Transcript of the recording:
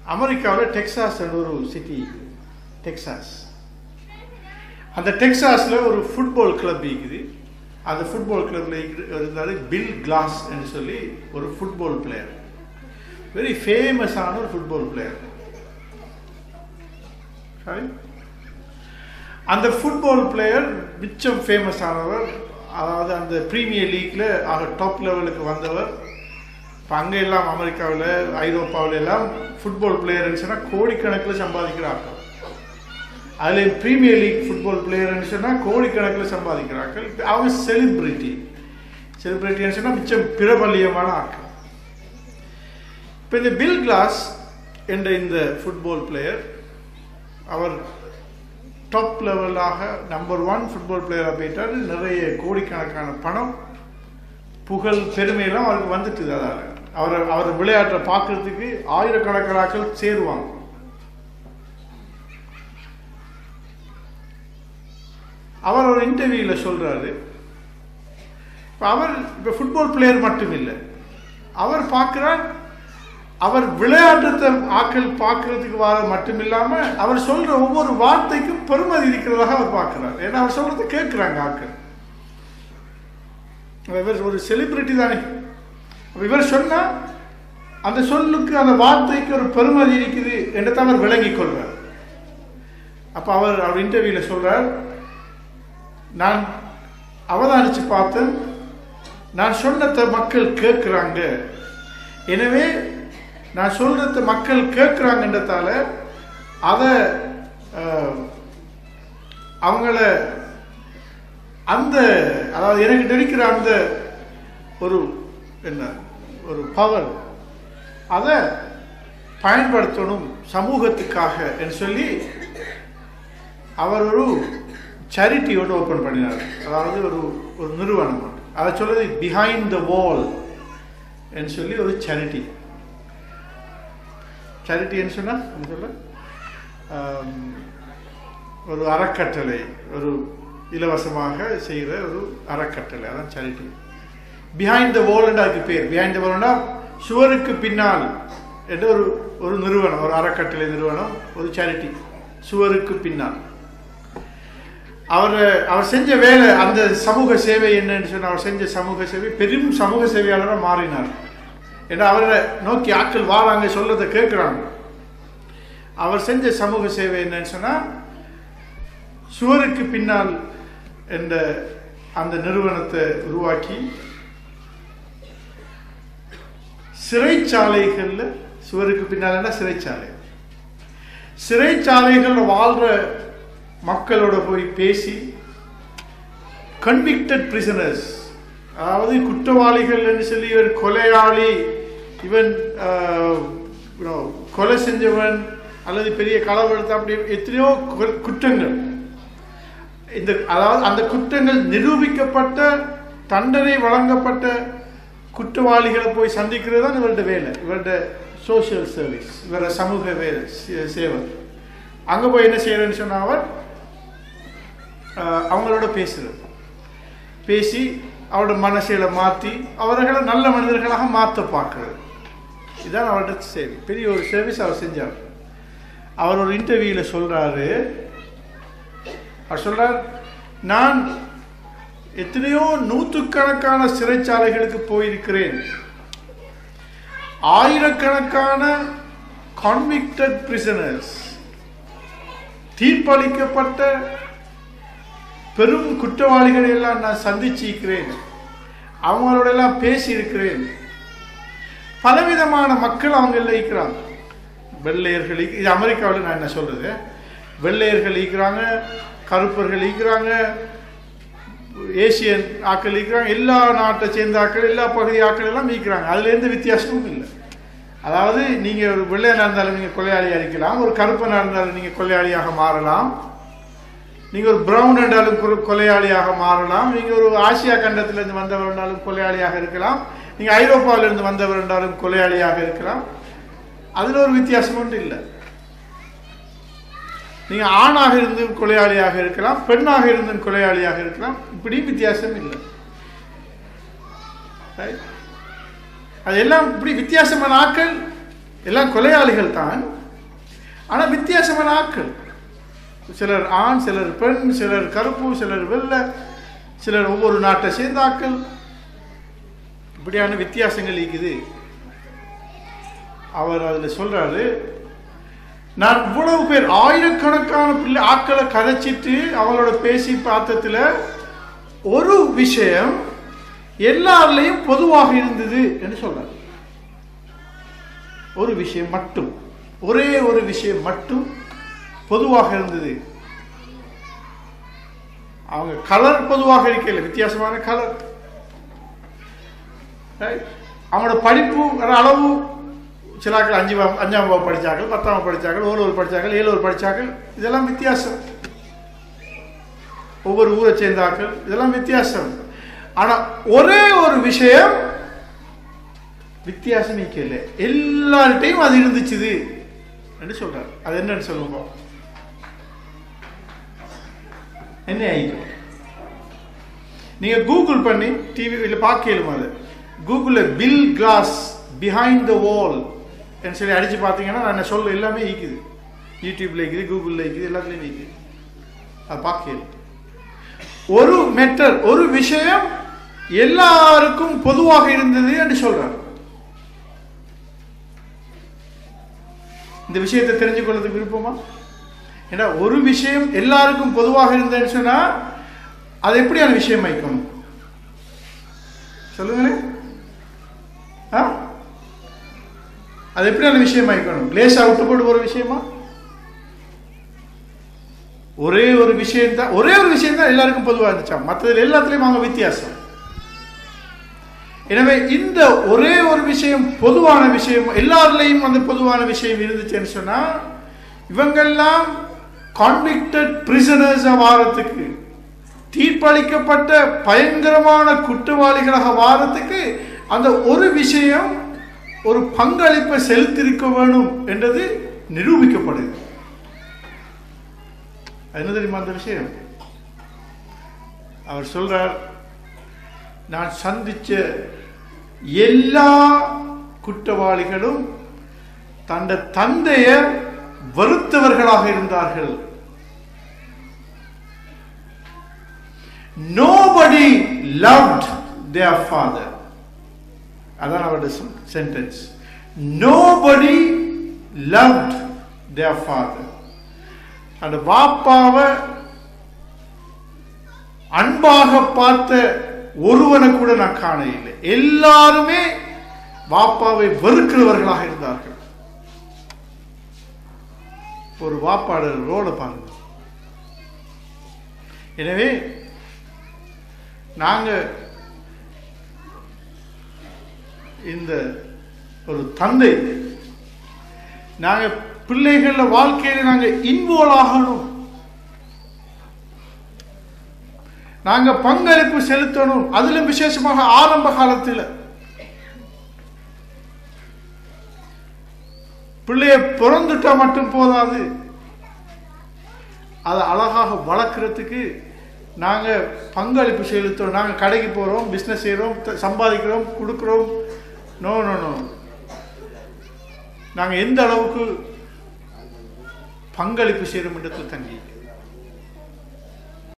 அமெரிக்காவில் டெக்சாஸ் ஒரு city Texas அந்த டெக்சாஸில் ஒரு ஃபுட்பால் கிளப் இருக்குது அந்த ஃபுட்பால் கிளப்பில் இருந்தார் பில் கிளாஸ் என்று சொல்லி ஒரு ஃபுட்பால் பிளேயர் வெரி ஃபேமஸான ஒரு ஃபுட்பால் பிளேயர் அந்த ஃபுட்பால் பிளேயர் மிச்சம் ஃபேமஸ் ஆனவர் அதாவது அந்த ப்ரீமியர் லீக்கில் ஆக டாப் லெவலுக்கு வந்தவர் இப்போ அங்கே எல்லாம் அமெரிக்காவில் ஐரோப்பாவில் எல்லாம் ஃபுட்பால் பிளேயர்னு சொன்னால் கோடிக்கணக்கில் சம்பாதிக்கிறார்கள் அதில் ப்ரீமியர் லீக் ஃபுட்பால் பிளேயர்னு சொன்னால் கோடிக்கணக்கில் சம்பாதிக்கிறார்கள் அவங்க செலிப்ரிட்டி செலிப்ரிட்டின்னு சொன்னால் மிச்சம் பிரபல்யமான ஆட்கள் இப்போ இந்த பில் கிளாஸ் என்ற இந்த ஃபுட்பால் பிளேயர் அவர் டாப் லெவலாக நம்பர் ஒன் ஃபுட்பால் பிளேயராக போயிட்டார் நிறைய கோடிக்கணக்கான பணம் புகழ் பெருமையெல்லாம் அவருக்கு வந்துட்டுது அதால் அவரை அவர் விளையாட்டை பார்க்கறதுக்கு ஆயிரக்கணக்கானாக்கள் சேருவாங்க அவர் ஒரு இன்டர்வியூவில் சொல்கிறாரு இப்போ அவர் இப்போ ஃபுட்பால் பிளேயர் மட்டும் இல்லை அவர் பார்க்குறார் அவர் விளையாட்டத்தை ஆக்கள் பார்க்கறதுக்கு வர மட்டும் இல்லாமல் அவர் சொல்கிற ஒவ்வொரு வார்த்தைக்கும் பெருமதி இருக்கிறதாக அவர் பார்க்குறார் ஏன்னா அவர் சொல்கிறத கேட்குறாங்க ஆக்கள் இவர் ஒரு செலிபிரிட்டி தானே இவர் சொன்னால் அந்த சொல்லுக்கு அந்த வார்த்தைக்கு ஒரு பெருமதி இருக்குது என்று அவர் விளங்கிக் கொள்வார் அப்போ அவர் அவர் இன்டர்வியூவில் சொல்கிறார் நான் அவதானித்து பார்த்தேன் நான் சொன்னதை மக்கள் கேட்குறாங்க எனவே நான் சொல்றத மக்கள் கேட்குறாங்கன்றதால அதை அவங்கள அந்த அதாவது எனக்கு நடிக்கிற அந்த ஒரு என்ன ஒரு பவர் அதை பயன்படுத்தணும் சமூகத்துக்காக என்று சொல்லி அவர் ஒரு சேரிட்டி ஒன்று ஓப்பன் பண்ணினார் அதாவது ஒரு ஒரு நிறுவனம் ஒன்று அதை சொல்றது பிஹைண்ட் த வால் என்று சொல்லி ஒரு சேரிட்டி சேரிட்டின்னு சொன்னால் என்ன சொல்ல ஒரு அறக்கட்டளை ஒரு இலவசமாக செய்கிற ஒரு அறக்கட்டளை அதான் சேரிட்டி பிஹைண்ட் த வால் அதுக்கு பேர் பிஹைண்ட் த வால்னா சுவருக்கு பின்னால் என்ற ஒரு ஒரு நிறுவனம் ஒரு அறக்கட்டளை நிறுவனம் ஒரு சேரிட்டி சுவருக்கு பின்னால் அவர் அவர் செஞ்ச வேலை அந்த சமூக சேவை என்னன்னு சொன்ன அவர் செஞ்ச சமூக சேவை பெரும் சமூக சேவையாளராக மாறினார் ஏன்னா அவரை நோக்கி ஆட்கள் வாராங்க சொல்றதை கேட்குறாங்க அவர் செஞ்ச சமூக சேவை என்னன்னு சொன்னால் சுவருக்கு பின்னால் என்ற அந்த நிறுவனத்தை உருவாக்கி சிறைச்சாலைகளில் சுவருக்கு பின்னால்னா சிறைச்சாலை சிறைச்சாலைகளில் வாழ்கிற மக்களோட போய் பேசி கன்விக்டட் பிரிசனர்ஸ் அதாவது குற்றவாளிகள் என்று சொல்லி இவன் கொலையாளி இவன் கொலை செஞ்சவன் அல்லது பெரிய களவெடுத்த அப்படி எத்தனையோ குற்றங்கள் இந்த அதாவது அந்த குற்றங்கள் நிரூபிக்கப்பட்ட தண்டனை வழங்கப்பட்ட குற்றவாளிகளை போய் சந்திக்கிறது தான் இவருடைய வேலை இவருடைய சோசியல் சர்வீஸ் இவர சமூக வேலை சேவை அங்கே போய் என்ன செய்யறேன்னு சொன்ன அவர் அவங்களோட பேசுறது பேசி அவரோட மனசையில மாற்றி அவர்களை நல்ல மனிதர்களாக மாற்ற பார்க்கறது இதுதான் அவரோட சேவை பெரிய ஒரு சர்வீஸ் அவர் செஞ்சார் அவர் ஒரு இன்டர்வியூவில் சொல்றாரு அவர் சொல்றார் நான் எத்தனையோ நூற்றுக்கணக்கான சிறைச்சாலைகளுக்கு போயிருக்கிறேன் ஆயிரக்கணக்கான கான்விக்டட் பிரிசனர்ஸ் தீர்ப்பளிக்கப்பட்ட பெரும் குற்றவாளிகளை எல்லாம் நான் சந்திச்சிருக்கிறேன் அவங்களோட எல்லாம் பேசி இருக்கிறேன் பலவிதமான மக்கள் அவங்க இருக்கிறாங்க வெள்ளையர்கள் இது அமெரிக்காவில் நான் என்ன சொல்றது வெள்ளையர்கள் இருக்கிறாங்க கருப்பர்கள் இருக்கிறாங்க ஏசியன் ஆக்கள் இருக்கிறாங்க எல்லா நாட்டை சேர்ந்த ஆக்கள் எல்லா பகுதி ஆக்கள் எல்லாம் இருக்கிறாங்க அதுல எந்த வித்தியாசமும் இல்லை அதாவது நீங்க ஒரு வெள்ளையனா இருந்தாலும் நீங்க கொலையாளியா இருக்கலாம் ஒரு கருப்பனா இருந்தாலும் நீங்க கொலையாளியாக மாறலாம் நீங்க ஒரு பிரவுன் என்றாலும் கொலையாளியாக மாறலாம் நீங்க ஒரு ஆசியா கண்டத்திலிருந்து வந்தவர் என்றாலும் கொலையாளியாக இருக்கலாம் நீங்க ஐரோப்பாவிலிருந்து வந்தவர் என்றாலும் கொலையாளியாக இருக்கலாம் அதுல ஒரு வித்தியாசம் ஒன்று இல்லை நீங்க ஆணாக இருந்து கொலையாளியாக இருக்கலாம் பெண்ணாக இருந்து கொலையாளியாக இருக்கலாம் இப்படி வித்தியாசம் இல்லை அது எல்லாம் இப்படி வித்தியாசமான ஆட்கள் எல்லாம் கொலையாளிகள் தான் ஆனா வித்தியாசமான ஆட்கள் சிலர் ஆண் சிலர் பெண் சிலர் கருப்பு சிலர் வெள்ளை சிலர் ஒவ்வொரு நாட்டை சேர்ந்த ஆட்கள் இப்படியான வித்தியாசங்கள் இருக்குது அவர் அதில் சொல்றாரு நான் இவ்வளவு பேர் ஆயிரக்கணக்கான பிள்ளை ஆட்களை கதைச்சிட்டு அவங்களோட பேசி பார்த்ததுல ஒரு விஷயம் எல்லாருலையும் பொதுவாக இருந்தது என்று சொல்றார் ஒரு விஷயம் மட்டும் ஒரே ஒரு விஷயம் மட்டும் பொதுவாக இருந்தது அவங்க கலர் பொதுவாக இருக்கல வித்தியாசமான கலர் அவங்களோட படிப்பு அளவு சிலாக்கள் அஞ்சு வா- அஞ்சாம் வகுப்பு படித்தார்கள் பத்தாம் வகுப்பு படித்தார்கள் ஓலூர் படித்தார்கள் ஏழூர் படித்தார்கள் இதெல்லாம் வித்தியாசம் ஒவ்வொரு ஊரை சேர்ந்தார்கள் இதெல்லாம் வித்தியாசம் ஆனா ஒரே ஒரு விஷயம் வித்தியாசம் இல்லை எல்லார்ட்டையும் அது இருந்துச்சுது என்று சொல்றார் அது என்னன்னு சொல்லுங்க என்ன ஆயிடும் நீங்க கூகுள் பண்ணி டிவியில் பார்க்கலும் அது கூகுளில் Bill Glass behind the wall சொல்லி அடிச்சு பார்த்தீங்கன்னா நான் சொல்ல எல்லாமே ஈக்குது யூடியூப்ல இருக்குது கூகுளில் இருக்குது எல்லாத்துலேயும் ஈக்குது அது பார்க்கல ஒரு மெட்டர் ஒரு விஷயம் எல்லாருக்கும் பொதுவாக இருந்தது என்று சொல்றார் இந்த விஷயத்தை தெரிஞ்சு கொள்றதுக்கு விருப்பமா ஏன்னா ஒரு விஷயம் எல்லாருக்கும் பொதுவாக இருந்ததுன்னு சொன்னா அது எப்படியான விஷயம் வைக்கணும் சொல்லுங்களேன் ஆ அது எப்படியான விஷயம் வைக்கணும் லேசா விட்டு போட்டு ஒரு விஷயமா ஒரே ஒரு விஷயம் தான் ஒரே ஒரு விஷயம் தான் எல்லாருக்கும் பொதுவாக இருந்துச்சா மற்றதுல எல்லாத்துலேயும் அவங்க வித்தியாசம் எனவே இந்த ஒரே ஒரு விஷயம் பொதுவான விஷயம் எல்லாருலேயும் அந்த பொதுவான விஷயம் இருந்துச்சுன்னு சொன்னா இவங்கெல்லாம் கான்விக்டட் பிரிசனர்ஸ் வாரத்துக்கு தீர்ப்பளிக்கப்பட்ட பயங்கரமான குற்றவாளிகளாக வாரத்துக்கு அந்த ஒரு விஷயம் ஒரு பங்களிப்பை செலுத்திருக்க வேணும் என்றது நிரூபிக்கப்படுது அது என்ன தெரியுமா அந்த விஷயம் அவர் சொல்றார் நான் சந்திச்ச எல்லா குற்றவாளிகளும் தந்த தந்தைய வெறுத்தவர்களாக இருந்தார்கள் nobody loved their father அதான் அவருடைய sentence nobody loved their father அந்த வாப்பாவை அன்பாக பார்த்த ஒருவனை கூட நான் காண இல்லை எல்லாருமே வாப்பாவை வெறுக்கிறவர்களாக இருந்தார்கள் ஒரு வாப்பாளர் ரோட பாருங்க எனவே நாங்க இந்த ஒரு தந்தை நாங்க பிள்ளைகள வாழ்க்கையில நாங்க இன்வால்வ் ஆகணும் நாங்க பங்களிப்பு செலுத்தணும் அதுல விசேஷமாக ஆரம்ப காலத்தில் பிள்ளைய பிறந்துட்டா மட்டும் போதாது அதை அழகாக வளர்க்கறதுக்கு நாங்க பங்களிப்பு செலுத்துறோம் நாங்க கடைக்கு போறோம் பிசினஸ் செய்யறோம் த- சம்பாதிக்கிறோம் கொடுக்கிறோம் நோ நோ நோ நாங்க எந்த அளவுக்கு பங்களிப்பு செய்யறோம் என்றது தங்கி